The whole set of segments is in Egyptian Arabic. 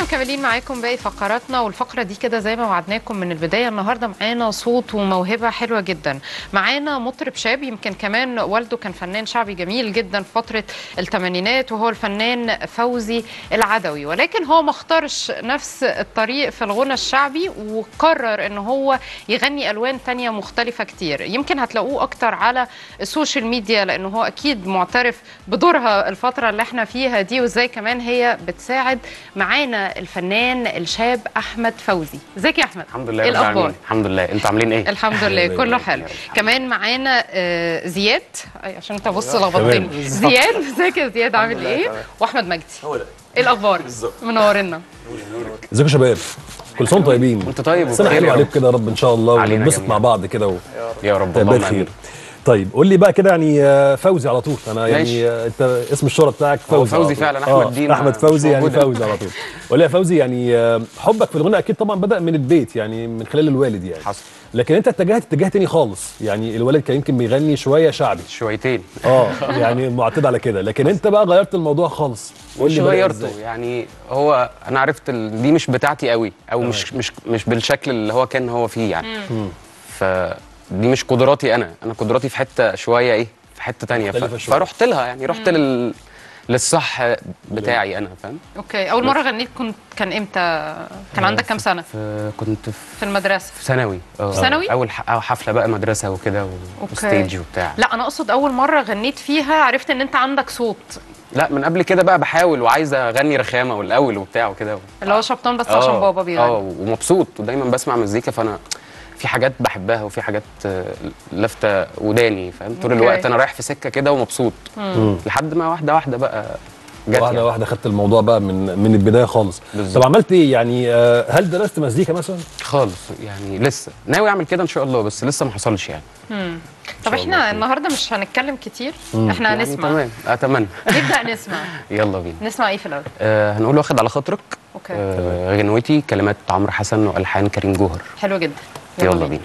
ولسه مكملين معاكم باقي فقراتنا والفقره دي كده زي ما وعدناكم من البدايه النهارده معانا صوت وموهبه حلوه جدا معانا مطرب شاب يمكن كمان والده كان فنان شعبي جميل جدا في فتره الثمانينات وهو الفنان فوزي العدوي ولكن هو ما اختارش نفس الطريق في الغنى الشعبي وقرر ان هو يغني الوان تانية مختلفه كتير يمكن هتلاقوه اكتر على السوشيال ميديا لانه هو اكيد معترف بدورها الفتره اللي احنا فيها دي وازاي كمان هي بتساعد معانا الفنان الشاب احمد فوزي ازيك يا احمد الحمد لله ايه رب الاخبار العالمين. الحمد لله انتوا عاملين ايه الحمد لله الله كله يبارك حلو فيك. كمان معانا آه، زياد أي عشان انت بص لخبطتني تمام. زياد ازيك يا زياد عامل ايه واحمد مجدي ايه الاخبار منورنا ازيكم يا شباب كل سنه وانتم طيبين وانت طيب سنه وبخير حلوه يا عليك رب. كده يا رب ان شاء الله علينا وننبسط جميعا. مع بعض كده و... يا رب تبقى اللهم خير امين طيب قول لي بقى كده يعني آه، فوزي على طول انا يعني ماشي. آه، انت اسم الشهره بتاعك هو فوزي على فوزي طول. فعلا، آه، أحمد دين احمد مش فوزي يعني موجود. فوزي على طول قول لي يا فوزي يعني آه، حبك في الغنى اكيد طبعا بدا من البيت يعني من خلال الوالد يعني حصل لكن انت اتجهت اتجاه تاني خالص يعني الوالد كان يمكن بيغني شويه شعبي شويتين اه يعني معتاد على كده لكن انت بقى غيرت الموضوع خالص قول مش لي بدأ غيرته إزاي؟ يعني هو انا عرفت ال... دي مش بتاعتي قوي او مش مش مش بالشكل اللي هو كان هو فيه يعني فدي مش قدراتي انا انا قدراتي في حته شويه ايه في حته تانية ف... مختلفة شوية. فرحت لها يعني رحت لل... للصح بتاعي انا فاهم اوكي اول مره غنيت كنت كان امتى كان عندك كام سنه ف- كنت في في المدرسه في ثانوي اه في ثانوي؟ اول ح... أول حفله بقى مدرسه وكده و... أوكي. وستيج وبتاع لا انا اقصد اول مره غنيت فيها عرفت ان انت عندك صوت لا من قبل كده بقى بحاول وعايز اغني رخامه والاول وبتاع وكده اللي هو شبطان بس عشان بابا اه بيغني ومبسوط ودايما بسمع مزيكا فانا في حاجات بحبها وفي حاجات آه، لافته وداني فاهم طول أوكي. الوقت انا رايح في سكه كده ومبسوط لحد ما واحده واحده بقى جت واحده يعني. واحده خدت الموضوع بقى من من البدايه خالص بالظبط. طب عملت ايه يعني آه، هل درست مزيكا مثلا خالص يعني لسه ناوي اعمل كده ان شاء الله بس لسه ما حصلش يعني طب احنا النهارده مش هنتكلم كتير احنا يعني هنسمع تمام اتمنى نبدا نسمع يلا بينا نسمع ايه في الاول آه هنقول واخد على خاطرك اوكي آه غنوتي كلمات عمرو حسن والحان كريم جوهر حلو جدا يلا بينا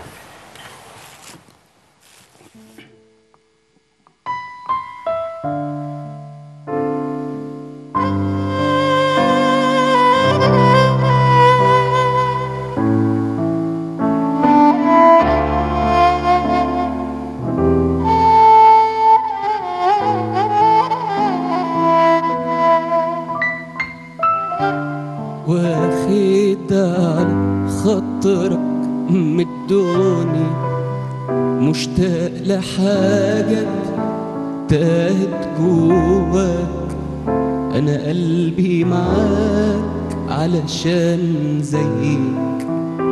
واخد على خاطرك مدوني مشتاق لحاجة تاهت جواك أنا قلبي معاك علشان زيك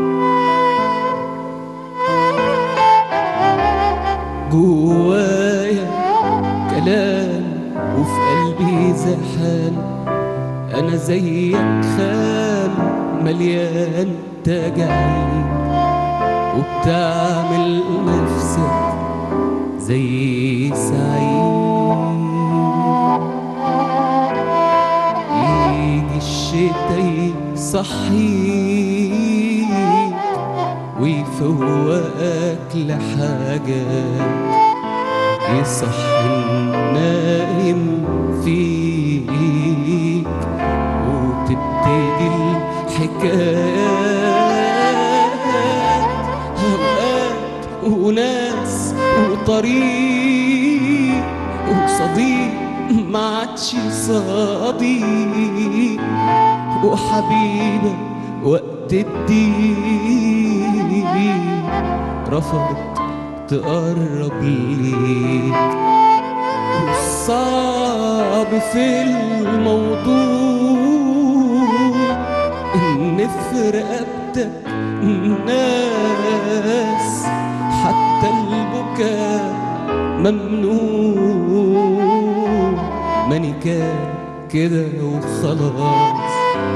جوايا كلام وفي قلبي زحام انا زيك خام مليان تجاعيد وبتعمل نفسك زي سعيد يجي الشتا يصحيك ويفوقك لحاجات يصحي النايم فيك وتبتدي الحكايات أوقات وناس وطريق وصديق ما عادش صديق وحبيبة وقت الضيق رفضت تقرب ليك والصعب في الموضوع ان في رقبتك ناس حتى البكاء ممنوع ماني كان كده وخلاص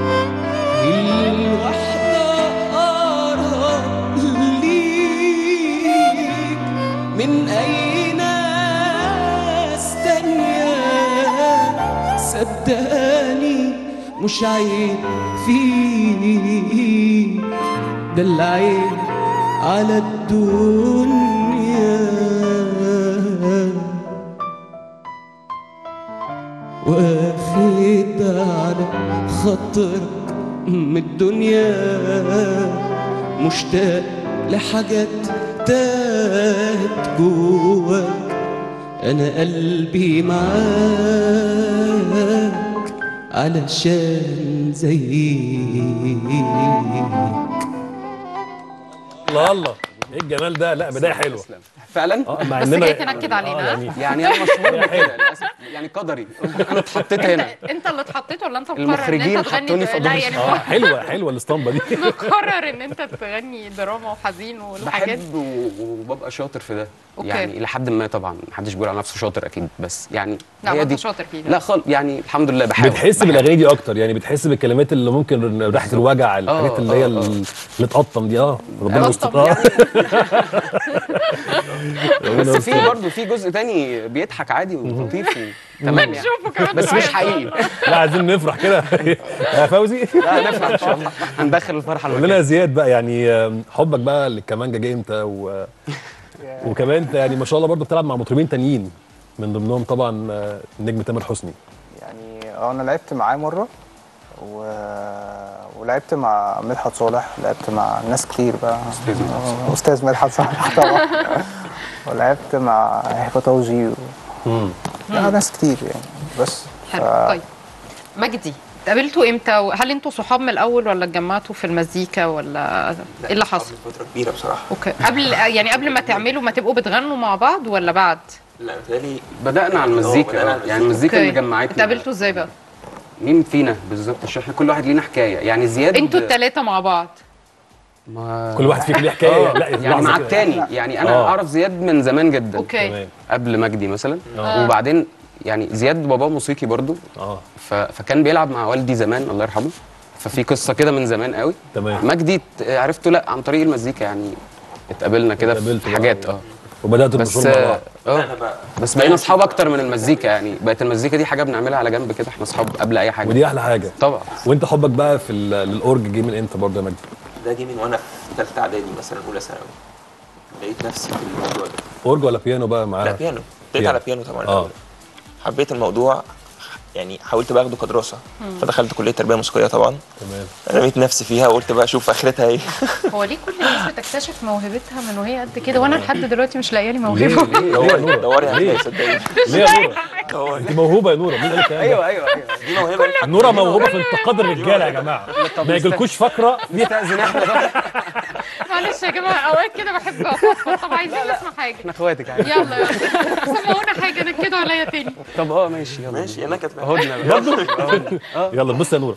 الوحدة أقرب ليك من أي ناس تانية صدقني مش عيب فيك ده العيب على الدنيا واخد على خاطرك من الدنيا مشتاق لحاجات تاهت جواك انا قلبي معاك علشان زيك الله الله ايه الجمال ده لا بدايه حلوه فعلا اه مع بس اننا جاي تنكد علينا. يعني يعني انا مشهور بكده للاسف يعني قدري انا اتحطيت هنا انت اللي اتحطيت ولا انت مقرر ان المخرجين انت تغني حطوني في لا دور. يعني اه حلوه حلوه الاسطمبه دي مقرر ان انت تغني دراما وحزين والحاجات بحب و- وببقى شاطر في ده أوكي. يعني الى حد ما طبعا محدش بيقول على نفسه شاطر اكيد بس يعني لا هي ما دي انت شاطر فيه لا خالص يعني الحمد لله بحاول بتحس بحاول. بالاغاني دي اكتر يعني بتحس بالكلمات اللي ممكن ريحه الوجع الحاجات اللي هي آه، اللي آه. اللي تقطم دي اه ربنا تقطم يستر آه. ربنا بس في يستر. برضه في جزء تاني بيضحك عادي ولطيف و- تمام يعني نشوفه كمان بس مش شوية. حقيقي لا عايزين نفرح كده يا فوزي لا نفرح ان شاء الله هندخل الفرحه قول لنا المكان. يا زياد بقى يعني آم، حبك بقى للكمانجا جاي امتى و... وكمان انت يعني ما شاء الله برضه بتلعب مع مطربين تانيين من ضمنهم طبعا آه، النجم تامر حسني يعني اه انا لعبت معاه مره و... ولعبت مع مدحت صالح لعبت مع ناس كتير بقى أستاذ مدحت آه، استاذ مدحت صالح طبعا ولعبت مع هيباتوجي و... لا ناس كتير يعني بس حلو طيب مجدي اتقابلتوا امتى وهل انتوا صحاب من الاول ولا اتجمعتوا في المزيكا ولا ايه اللي حصل؟ فترة كبيرة بصراحة اوكي قبل يعني قبل ما تعملوا ما تبقوا بتغنوا مع بعض ولا بعد؟ لا بتهيألي بدانا على بدأنا المزيكا على آه، يعني المزيكا اللي جمعتنا اتقابلتوا ازاي بقى؟ مين فينا بالظبط عشان احنا كل واحد لينا حكايه يعني زياد انتوا الثلاثه مع بعض ما كل واحد فيكم ليه حكايه لا يعني لحظة مع كده. التاني يعني انا آه. اعرف زياد من زمان جدا اوكي تمام قبل مجدي مثلا آه. وبعدين يعني زياد باباه موسيقي برضو اه ف... فكان بيلعب مع والدي زمان الله يرحمه ففي قصه كده من زمان قوي تمام مجدي ت- عرفته لا عن طريق المزيكا يعني اتقابلنا كده في اتقابلتوا حاجات بقى. اه وبداتوا بس المشوار مع بعض اه أنا بقى بس بقينا اصحاب اكتر من المزيكا يعني بقت المزيكا دي حاجه بنعملها على جنب كده احنا اصحاب قبل اي حاجه ودي احلى حاجه طبعا وانت حبك بقى في ال- للاورج جه من امتى برضه يا مجدي ده جه من وأنا في تالتة إعدادي مثلا أولى ثانوي لقيت نفسي في الموضوع ده اورج ولا بيانو بقى لا معاها بيانو بيانو. ابتديت على بيانو طبعا آه. الأول. حبيت الموضوع يعني حاولت باخده كدراسة فدخلت كلية تربية موسيقية طبعا تمام رميت نفسي فيها وقلت بقى اشوف اخرتها ايه هو ليه كل الناس بتكتشف موهبتها من وهي قد كده وانا لحد دلوقتي مش لاقيه لي ليه موهبه ليه ليه يا نورة دوري ليه هتلاقي صدقني ليه يا نورة دوري انت موهوبه يا نورة مين قال الكلام ده؟ ايوه ايوه ايوه دي موهبه نورة موهوبة في انتقاد الرجالة يا جماعة ما يجيلكوش فقرة فيها نستأذن احنا بقى معلش يا جماعه اوقات كده بحب افضفض طب عايزين نسمع حاجه احنا اخواتك عادي يلا يلا سمعونا حاجه نكدوا عليا تاني طب اه ماشي يلا ماشي انا كانت هدنا بقى برضه يلا بص يا نورة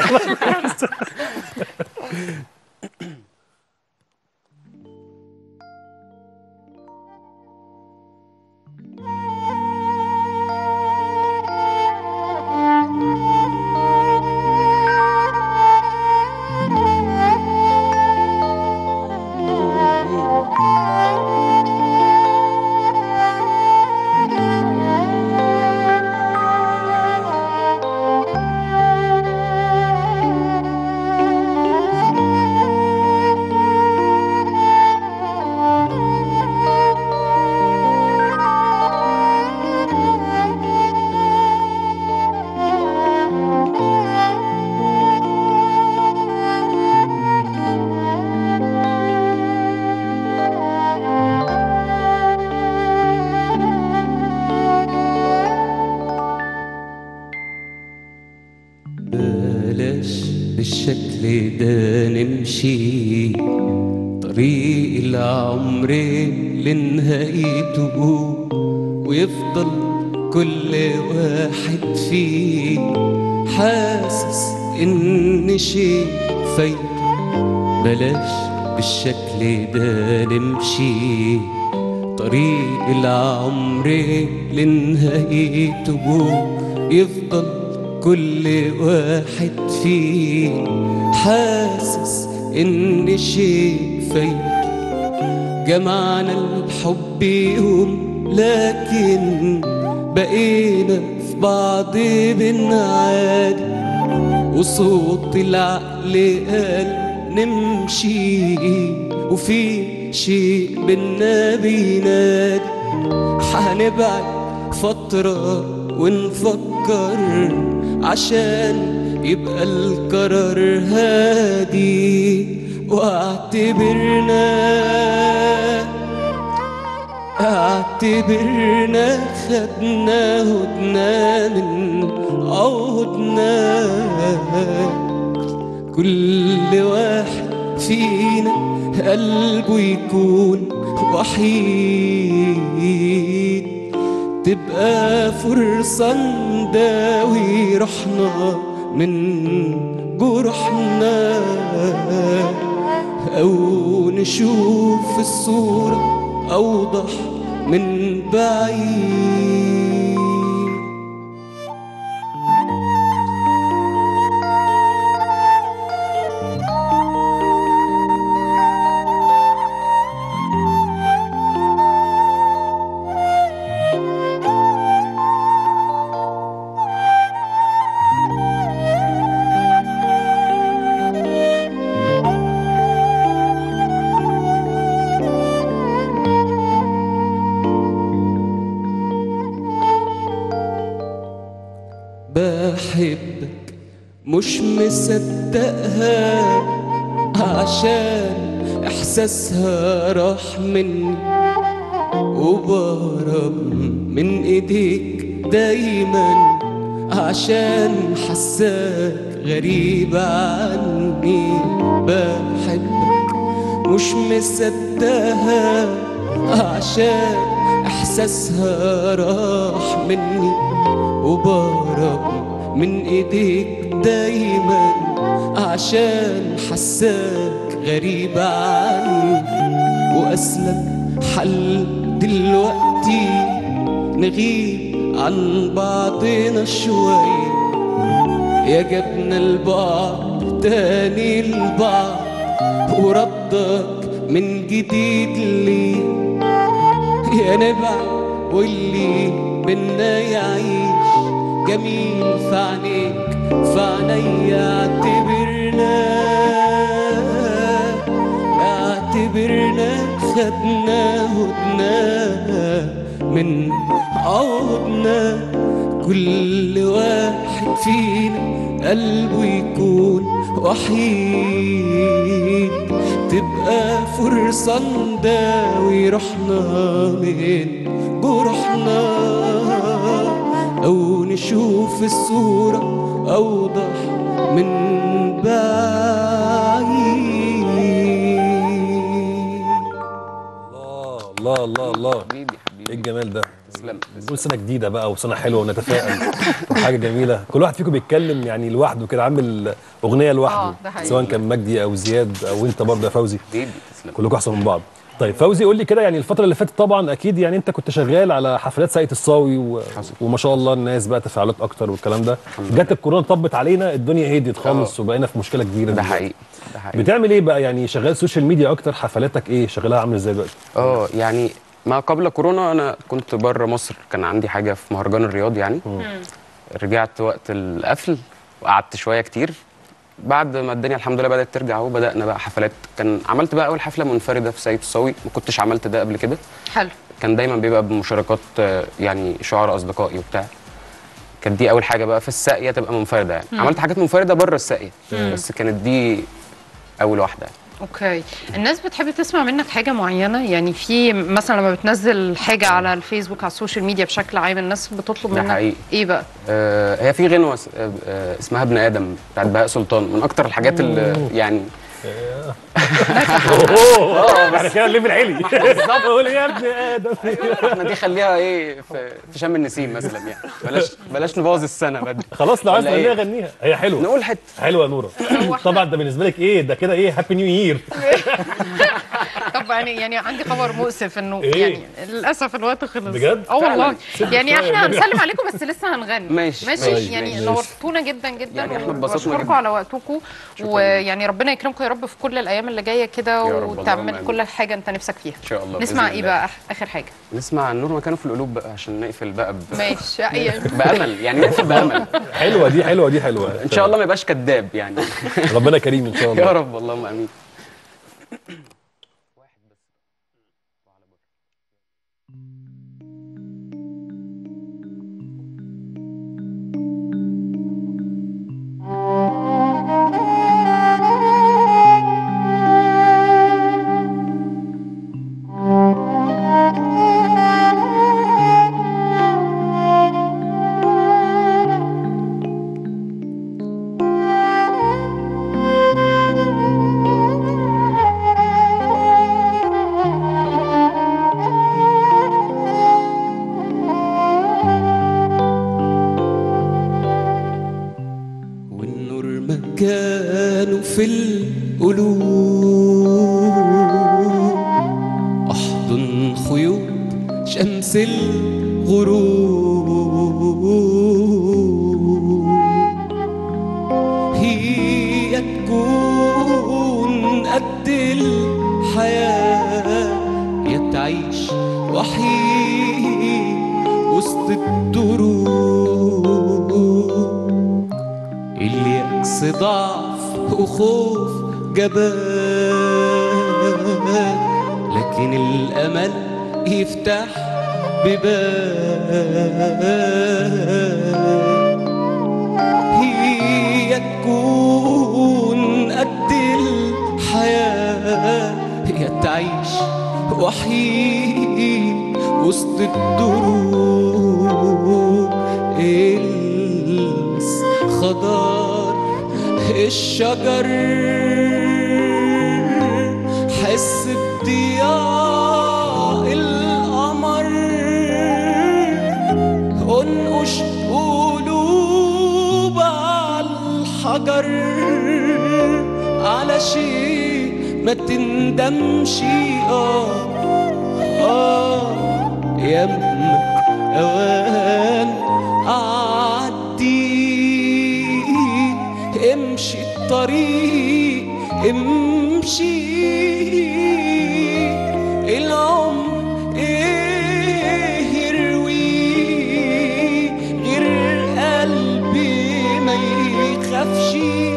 بلاش بالشكل ده نمشي طريق العمر لنهايته ويفضل كل واحد فيه حاسس ان شيء فايته بلاش بالشكل ده نمشي طريق العمر لنهايته يفضل كل واحد فيه حاسس ان شيء فايته جمعنا الحب يوم لكن بقينا في بعض بنعادي وصوت العقل قال نمشي وفي شيء بينا بينادي هنبعد فترة ونفكر عشان يبقى القرار هادي واعتبرنا اعتبرنا خدنا هدنا من عهدنا كل واحد فينا قلبه يكون وحيد تبقى فرصة نداوي روحنا من جرحنا أو نشوف الصورة أوضح من بعيد بحبك مش مصدقها عشان احساسها راح مني وبهرب من ايديك دايما عشان حساك غريب عني بحبك مش مصدقها عشان احساسها راح مني وبهرب من ايديك دايما عشان حساك غريب عني واسلك حل دلوقتي نغيب عن بعضنا شوية يا جبنا البعض تاني البعض وردك من جديد ليه يا نبع واللي منا يعيش جميل في عينيك في عينيا اعتبرنا اعتبرنا خدنا هدنا من عودنا كل واحد فينا قلبه يكون وحيد تبقى فرصة نداوي روحنا من جرحنا أو نشوف الصورة أوضح من بعيد الله الله الله الله حبيبي ايه حبيبي الجمال ده تسلم نقول سنه جديده بقى وسنه حلوه ونتفائل وحاجه جميله كل واحد فيكم بيتكلم يعني لوحده كده عامل اغنيه لوحده آه، ده حقيقي. سواء كان مجدي او زياد او انت برضه يا فوزي حبيبي تسلم كلكم احسن من بعض طيب فوزي قول لي كده يعني الفتره اللي فاتت طبعا اكيد يعني انت كنت شغال على حفلات ساقية الصاوي و... حصل. وما شاء الله الناس بقى تفاعلات اكتر والكلام ده جت الكورونا طبت علينا الدنيا هديت خالص وبقينا في مشكله كبيره ده دلوقتي. حقيقي ده حقيقي بتعمل ايه بقى يعني شغال سوشيال ميديا اكتر حفلاتك ايه شغالها عامل ازاي دلوقتي اه يعني ما قبل كورونا انا كنت بره مصر كان عندي حاجه في مهرجان الرياض يعني رجعت وقت القفل وقعدت شويه كتير بعد ما الدنيا الحمد لله بدات ترجع اهو بدانا بقى حفلات كان عملت بقى اول حفله منفرده في سيد الصاوي ما كنتش عملت ده قبل كده حلو كان دايما بيبقى بمشاركات آه، يعني شعراء اصدقائي وبتاع كانت دي اول حاجه بقى في الساقيه تبقى منفرده يعني عملت حاجات منفرده بره الساقيه بس كانت دي اول واحده يعني. اوكي الناس بتحب تسمع منك حاجه معينه يعني في مثلا لما بتنزل حاجه على الفيسبوك على السوشيال ميديا بشكل عام الناس بتطلب ده منك حقيقي. ايه بقى آه، هي في غنوه س- آه، آه، اسمها ابن ادم بتاعت بهاء سلطان من اكتر الحاجات اللي يعني اوه احنا كده الليفل عالي بالظبط قول يا ابن ادم احنا دي خليها ايه في, في شم النسيم مثلا يعني بلاش بلاش نبوظ السنه بدري خلاص لو عايز ولا تغنيها إيه؟ غنيها هي حلوه نقول حته حلوه يا نوره طبعا ده بالنسبه لك ايه ده كده ايه هابي نيو يير طب يعني يعني عندي خبر مؤسف انه إيه؟ يعني للاسف الوقت خلص بجد؟ اه والله سيبك يعني شوية. احنا هنسلم عليكم بس لسه هنغني ماشي، ماشي ماشي، يعني ماشي. نورتونا جدا جدا يعني إحنا اتبسطنا وبشكركم جدا. على وقتكم ويعني ربنا يكرمكم يا رب في كل الايام اللي جايه كده يا رب، اللهم وتعمل آمين. كل حاجه انت نفسك فيها ان شاء الله نسمع بإذن ايه الله. بقى آخ- اخر حاجه نسمع النور مكانه في القلوب بقى عشان نقفل بقى ب... ماشي يعني بامل يعني نقفل بامل حلوه دي حلوه دي حلوه ان شاء الله ما يبقاش كذاب يعني ربنا كريم ان شاء الله يا رب اللهم امين كانوا في القلوب احضن خيوط شمس الغروب هي تكون قد الحياة يا تعيش وحيد وسط الدروب اليأس ضعف وخوف جبان لكن الأمل يفتح بيبان هي تكون قد الحياة هي تعيش وحيد وسط الدروب الس خضار الشجر حس بضياء القمر انقش قلوب على الحجر على شيء ما تندمش اه اه يمك اوان اعدي امشي الطريق امشي العمر ايه يرويه غير قلبي ما يخافش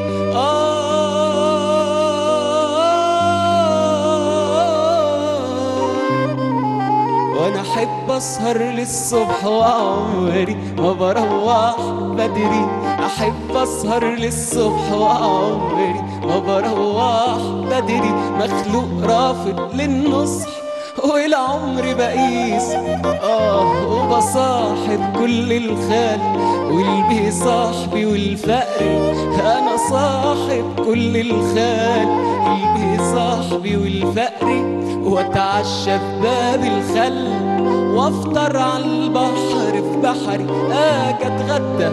آه وانا احب اسهر للصبح وعمري ما بروح بدري احب اسهر للصبح وعمري ما بروح بدري مخلوق رافض للنصح والعمر بقيس اه وبصاحب كل الخال والبي صاحبي والفقر انا صاحب كل الخال البي صاحبي والفقر واتعشى في باب الخل وافطر على البحر في بحري اجي اتغدى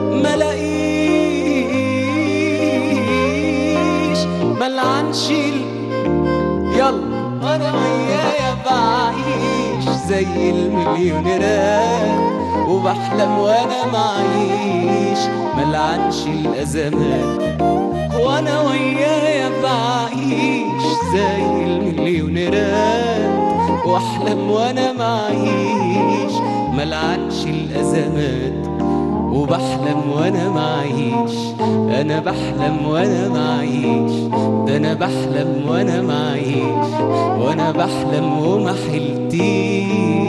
ملاقيش ملعنش ال- يلا انا ويايا بعيش زي المليونيرات وبحلم وانا معيش ملعنش الازمات وانا ويايا بعيش زي المليونيرات واحلم وانا معيش ملعنش الازمات وبحلم وانا معيش انا بحلم وانا معيش ده انا بحلم وانا معيش وانا بحلم وما حلتيش